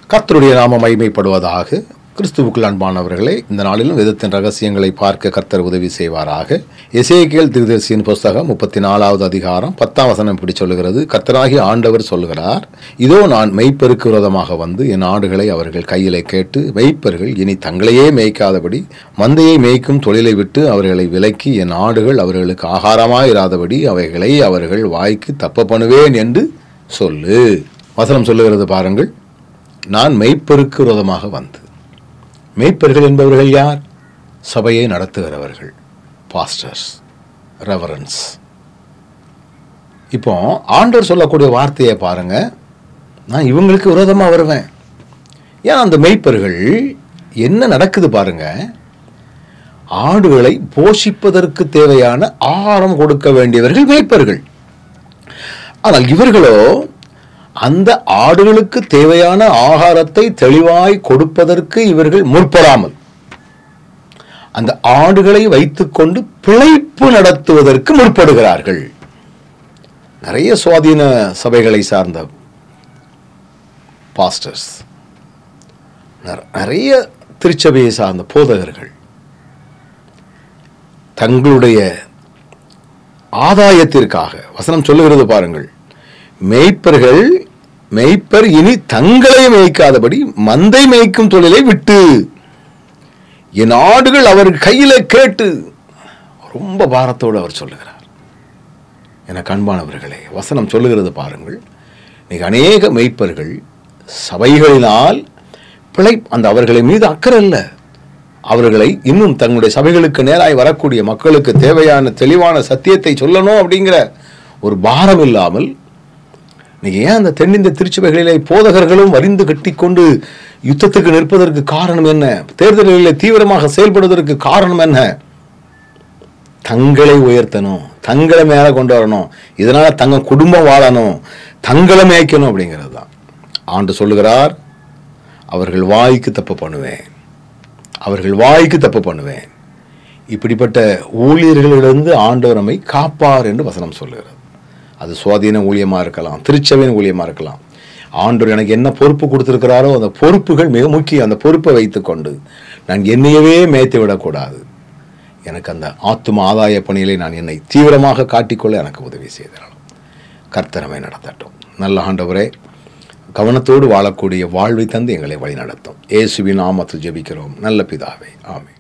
கர்த்தருடைய நாம மகிமைப்படுவதாக கிறிஸ்துவுக்குள் அன்பானவர்களே இந்த நாளிலும் வேதத்தின் ரகசியங்களை பார்க்க கர்த்தர் உதவி செய்வாராக எசேக்கியல் திருதர்சியின் புஸ்தகம் முப்பத்தி நாலாவது அதிகாரம் பத்தாம் வசனம் இப்படி சொல்லுகிறது கர்த்தராகிய ஆண்டவர் சொல்லுகிறார் இதோ நான் மெய்ப்பெருக்கு விரோதமாக வந்து என் ஆடுகளை அவர்கள் கையிலே கேட்டு மெய்ப்பர்கள் இனி தங்களையே மேய்க்காதபடி மந்தையை மேய்க்கும் தொழிலை விட்டு அவர்களை விலக்கி என் ஆடுகள் அவர்களுக்கு ஆகாரமாயிராதபடி அவைகளை அவர்கள் வாய்க்கு தப்ப பண்ணுவேன் என்று சொல்லு வசனம் சொல்லுகிறது பாருங்கள் நான் மெய்ப்பெருக்கு விரோதமாக வந்து மெய்ப்பர்கள் என்பவர்கள் யார் சபையை நடத்துகிறவர்கள் பாஸ்டர்ஸ் ரெவரன்ஸ் இப்போ ஆண்டவர் சொல்லக்கூடிய வார்த்தையை பாருங்க நான் இவங்களுக்கு விரோதமாக வருவேன் ஏன் அந்த மெய்ப்பர்கள் என்ன நடக்குது பாருங்க ஆடுகளை போஷிப்பதற்கு தேவையான ஆகாரம் கொடுக்க வேண்டியவர்கள் மேய்ப்பர்கள் ஆனால் இவர்களோ அந்த ஆடுகளுக்கு தேவையான ஆகாரத்தை தெளிவாய் கொடுப்பதற்கு இவர்கள் முற்படாமல் அந்த ஆடுகளை வைத்துக்கொண்டு பிழைப்பு நடத்துவதற்கு முற்படுகிறார்கள் நிறைய சுவாதீன சபைகளை சார்ந்த பாஸ்டர்ஸ் நிறைய திருச்சபையை சார்ந்த போதகர்கள் தங்களுடைய ஆதாயத்திற்காக வசனம் சொல்லுகிறது பாருங்கள் மேய்ப்பர்கள் மேய்ப்பர் இனி தங்களை மேய்க்காதபடி மந்தை மேய்க்கும் தொழிலை விட்டு என் ஆடுகள் அவர் கையில கேட்டு ரொம்ப பாரத்தோடு அவர் சொல்லுகிறார் என கண்பானவர்களே வசனம் சொல்லுகிறது பாருங்கள் இன்னைக்கு அநேக மெய்ப்பர்கள் சபைகளினால் பிழை அந்த அவர்களை மீது அக்கறை இல்லை அவர்களை இன்னும் தங்களுடைய சபைகளுக்கு நேராய் வரக்கூடிய மக்களுக்கு தேவையான தெளிவான சத்தியத்தை சொல்லணும் அப்படிங்கிற ஒரு பாரம் இல்லாமல் இன்னைக்கு ஏன் அந்த தென்னிந்திய திருச்சபைகளிலே போதகர்களும் வரிந்து கட்டிக்கொண்டு யுத்தத்துக்கு நிற்பதற்கு காரணம் என்ன தேர்தல்களிலே தீவிரமாக செயல்படுவதற்கு காரணம் என்ன தங்களை உயர்த்தணும் தங்களை மேலே கொண்டு வரணும் இதனால தங்க குடும்பம் வாழணும் தங்களை மேய்க்கணும் அப்படிங்கிறது தான் ஆண்டு சொல்லுகிறார் அவர்கள் வாய்க்கு தப்பு பண்ணுவேன் அவர்கள் வாய்க்கு தப்பு பண்ணுவேன் இப்படிப்பட்ட ஊழியர்களிலிருந்து ஆண்டவர் நம்மை காப்பார் என்று வசனம் சொல்லுகிறது அது சுவாதீன ஊழியமாக இருக்கலாம் திருச்சபையின் ஊழியமாக இருக்கலாம் ஆண்டவர் எனக்கு என்ன பொறுப்பு கொடுத்துருக்கிறாரோ அந்த பொறுப்புகள் மிக முக்கியம் அந்த பொறுப்பை வைத்துக்கொண்டு நான் என்னையவே மேய்த்து விடக்கூடாது எனக்கு அந்த ஆத்தும ஆதாய பணியிலே நான் என்னை தீவிரமாக காட்டிக்கொள்ள எனக்கு உதவி செய்தாலும் கர்த்தரமை நடத்தட்டும் நல்ல ஆண்டவரே கவனத்தோடு வாழக்கூடிய வாழ்வை தந்து எங்களை வழி நடத்தும் ஏசுவின் நாமத்தில் ஜெபிக்கிறோம் நல்ல பிதாவே ஆமென்